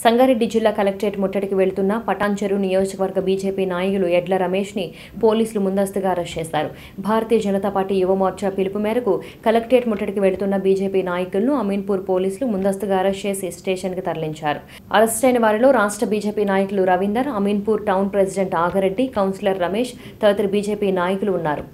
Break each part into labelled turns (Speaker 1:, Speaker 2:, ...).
Speaker 1: సంగారెడ్డి జిల్లా కలెక్టరేట్ ముట్టడికి వెళ్తున్న పటాన్చెరు నియోజకవర్గ బీజేపీ నాయకులు ఎడ్ల రమేష్ ని పోలీసులు ముందస్తుగా అరెస్ట్ చేశారు భారతీయ జనతా పార్టీ యువ మోర్చా పిలుపు మేరకు కలెక్టరేట్ ముట్టడికి వెళ్తున్న బీజేపీ నాయకులను అమీన్పూర్ పోలీసులు ముందస్తుగా అరెస్ట్ చేసి స్టేషన్కి తరలించారు అరెస్ట్ అయిన వారిలో రాష్ట్ర బీజేపీ నాయకులు Ravinder Ameenpur town president Agareddy councillor Ramesh తదితర బీజేపీ నాయకులు ఉన్నారు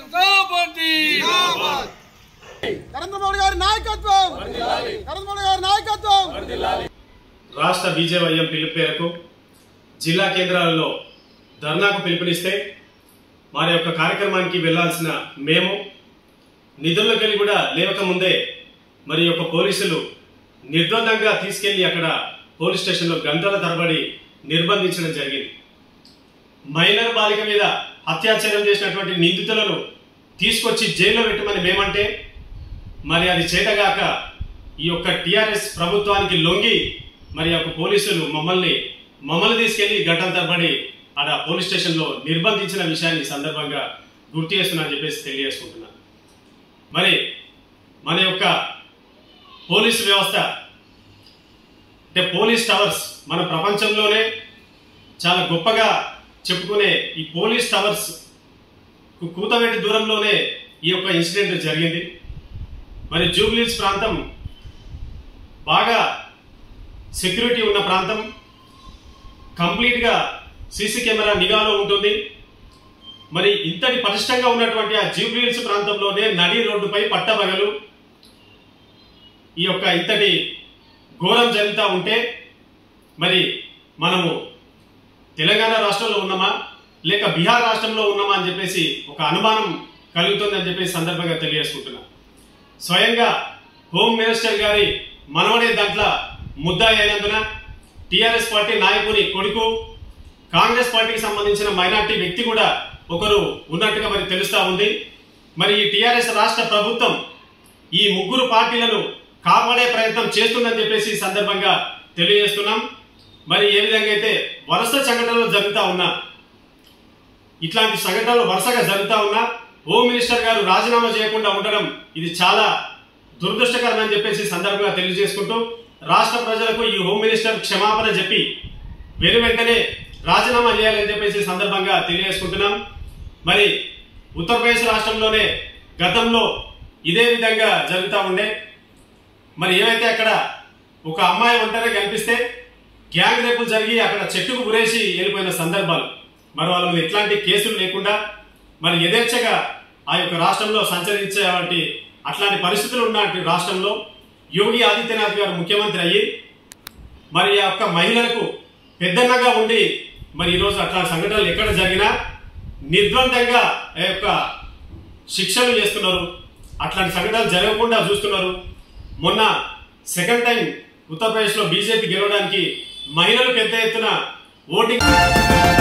Speaker 2: నరేంద్ర మోడీ గారి నాయకత్వం నరేంద్ర మోడీ గారి నాయకత్వం
Speaker 3: రాష్ట్ర బీజేవైఎం పిలుపు మేరకు జిల్లా కేంద్రాలలో ధర్నాకు పిలుపునిస్తే వారి యొక్క కార్యక్రమానికి వెళ్లాల్సిన మేము నిధుల్లోకి వెళ్ళి కూడా లేవకముందే మరి యొక్క పోలీసులు నిర్ద్వందంగా తీసుకెళ్లి అక్కడ పోలీస్ స్టేషన్లో గంటల తరబడి నిర్బంధించడం జరిగింది మైనర్ బాలిక మీద అత్యాచారం చేసినటువంటి నిందితులను తీసుకొచ్చి జైల్లో పెట్టమని మేమంటే మరి అది చేతగాక ఈ యొక్క టిఆర్ఎస్ ప్రభుత్వానికి లొంగి మరి యొక్క పోలీసులు మమ్మల్ని మమ్మల్ని తీసుకెళ్లి గంటల తరబడి ఆడ పోలీస్ స్టేషన్లో నిర్బంధించిన విషయాన్ని ఈ సందర్భంగా గుర్తు చేస్తున్నా అని చెప్పేసి తెలియజేసుకుంటున్నా మరి మన యొక్క పోలీసు వ్యవస్థ అంటే పోలీస్ టవర్స్ మన ప్రపంచంలోనే చాలా గొప్పగా చెప్పుకునే ఈ పోలీస్ టవర్స్ కు- కూతవేటి దూరంలోనే ఈ యొక్క ఇన్సిడెంట్ జరిగింది మరి జూబ్లీస్ ప్రాంతం బాగా సెక్యూరిటీ ఉన్న ప్రాంతం కంప్లీట్గా సీసీ కెమెరా నిఘాలో ఉంటుంది మరి ఇంతటి పటిష్టంగా ఉన్నటువంటి ఆ జూబ్లీస్ ప్రాంతంలోనే నడి రోడ్డుపై పట్టబగలు ఈ యొక్క ఇంతటి ఘోరం జరుగుతూ ఉంటే మరి మనము తెలంగాణ రాష్ట్రంలో ఉన్నామా లేక బీహార్ రాష్ట్రంలో ఉన్నామా అని చెప్పేసి ఒక అనుమానం కలుగుతుందని చెప్పేసి సందర్భంగా తెలియజేసుకుంటున్నా స్వయంగా హోమ్ మినిస్టర్ గారి మనవడే దాంట్లో ముద్దాయి అయినందున టిఆర్ఎస్ పార్టీ నాయకుని కొడుకు కాంగ్రెస్ పార్టీకి సంబంధించిన మైనార్టీ వ్యక్తి కూడా ఒకరు ఉన్నట్టుగా మరి తెలుస్తా ఉంది మరి ఈ టిఆర్ఎస్ రాష్ట్ర ప్రభుత్వం ఈ ముగ్గురు పార్టీలను కాపాడే ప్రయత్నం చేస్తుందని చెప్పేసి ఈ సందర్భంగా తెలియజేస్తున్నాం మరి ఏ విధంగా అయితే వరుస సంఘటనలు జరుగుతా ఉన్నా ఇట్లాంటి సంఘటనలు వరుసగా జరుగుతా ఉన్నా హోమ్ మినిస్టర్ గారు రాజీనామా చేయకుండా ఉండడం ఇది చాలా దురదృష్టకరం అని చెప్పేసి ఈ సందర్భంగా తెలియజేసుకుంటూ రాష్ట్ర ప్రజలకు ఈ హోమ్ మినిస్టర్ క్షమాపణ చెప్పి వెను వెంటనే రాజీనామా చేయాలని చెప్పేసి ఈ సందర్భంగా తెలియజేసుకుంటున్నాం మరి ఉత్తరప్రదేశ్ రాష్ట్రంలోనే గతంలో ఇదే విధంగా జరుగుతూ ఉండే మరి ఏమైతే అక్కడ ఒక అమ్మాయి ఒంటరి కనిపిస్తే గ్యాంగ్ రేపులు జరిగి అక్కడ చెట్టుకు గురేసి వెళ్ళిపోయిన సందర్భాలు మరి వాళ్ళ మీద ఎట్లాంటి కేసులు లేకుండా మరి యథేచ్ఛగా ఆ యొక్క రాష్ట్రంలో సంచరించే వాటి అట్లాంటి పరిస్థితులు ఉన్న రాష్ట్రంలో యోగి ఆదిత్యనాథ్ గారు ముఖ్యమంత్రి అయ్యి మరి ఆ యొక్క మహిళలకు పెద్దన్నగా ఉండి మరి ఈరోజు అట్లాంటి సంఘటనలు ఎక్కడ జరిగినా నిర్ద్వందంగా ఆ యొక్క శిక్షలు చేస్తున్నారు అట్లాంటి సంఘటనలు జరగకుండా చూస్తున్నారు మొన్న సెకండ్ టైం ఉత్తరప్రదేశ్లో బీజేపీ గెలవడానికి మహిళలు పెద్ద ఎత్తున ఓటింగ్